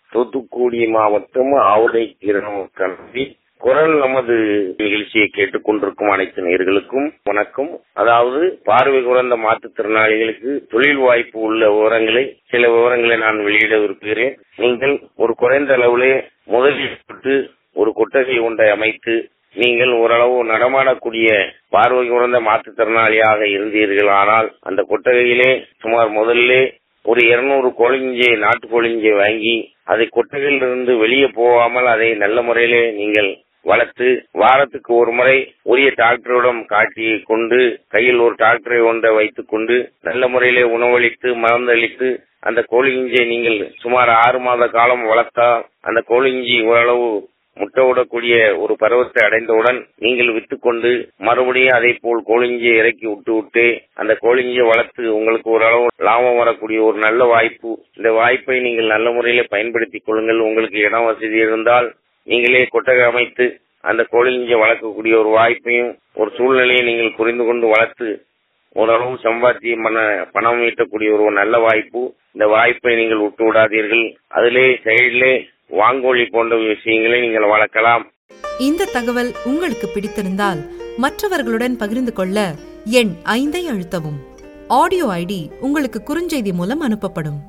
தூத்துக்குடி மாவட்டம் ஆவுடை கிரணம் கல்வி குரல் நமது நிகழ்ச்சியை கேட்டுக் கொண்டிருக்கும் அனைத்து நேர்களுக்கும் வணக்கம் அதாவது பார்வை குறைந்த மாற்றுத்திறனாளிகளுக்கு தொழில் வாய்ப்பு உள்ள விவரங்களை சில விவரங்களை நான் வெளியிட விரும்புகிறேன் நீங்கள் ஒரு குறைந்த அளவிலே முதலீட்டு ஒரு கொட்டகை ஒன்றை அமைத்து நீங்கள் ஓரளவு நடமாடக்கூடிய பார்வை குறைந்த மாற்றுத்திறனாளியாக இருந்தீர்கள் ஆனால் அந்த கொட்டகையிலே சுமார் முதல்ல ஒரு இருநூறு கோழிஞ்சை நாட்டு கோழிஞ்சை வாங்கி அதை கொட்டகையிலிருந்து வெளியே போகாமல் அதை நல்ல முறையிலே நீங்கள் வளர்த்து வாரத்துக்கு ஒரு முறை உரிய டாக்டரிடம் காட்டி கொண்டு கையில் ஒரு டாக்டரை ஒன்றை வைத்துக் கொண்டு நல்ல முறையிலே உணவளித்து மருந்தளித்து அந்த கோழிஞ்சை நீங்கள் சுமார் ஆறு மாத காலம் வளர்த்தா அந்த கோழிஞ்சி ஓரளவு முட்டை விடக்கூடிய ஒரு பருவத்தை அடைந்தவுடன் நீங்கள் வித்துக்கொண்டு மறுபடியும் அதே போல் கோழிஞ்சியை இறக்கி விட்டு விட்டு அந்த கோழிஞ்சியை வளர்த்து உங்களுக்கு ஓரளவு லாபம் வரக்கூடிய ஒரு நல்ல வாய்ப்பு இந்த வாய்ப்பை நீங்கள் நல்ல முறையில பயன்படுத்திக் கொள்ளுங்கள் உங்களுக்கு இடம் வசதி இருந்தால் நீங்களே கொட்டகை அமைத்து அந்த கோழிஞ்சியை வளர்க்கக்கூடிய ஒரு வாய்ப்பையும் ஒரு சூழ்நிலையை நீங்கள் புரிந்து கொண்டு வளர்த்து ஓரளவு சம்பாத்தியம் பண்ண பணம் ஈட்டக்கூடிய ஒரு நல்ல வாய்ப்பு இந்த வாய்ப்பை நீங்கள் விட்டு விடாதீர்கள் அதிலே சைடிலே வாங்கோழி போன்ற விஷயங்களை நீங்கள் வளர்க்கலாம் இந்த தகவல் உங்களுக்கு பிடித்திருந்தால் மற்றவர்களுடன் பகிர்ந்து கொள்ள எண் ஐந்தை அழுத்தவும் ஆடியோ ஐடி உங்களுக்கு குறுஞ்செய்தி மூலம் அனுப்பப்படும்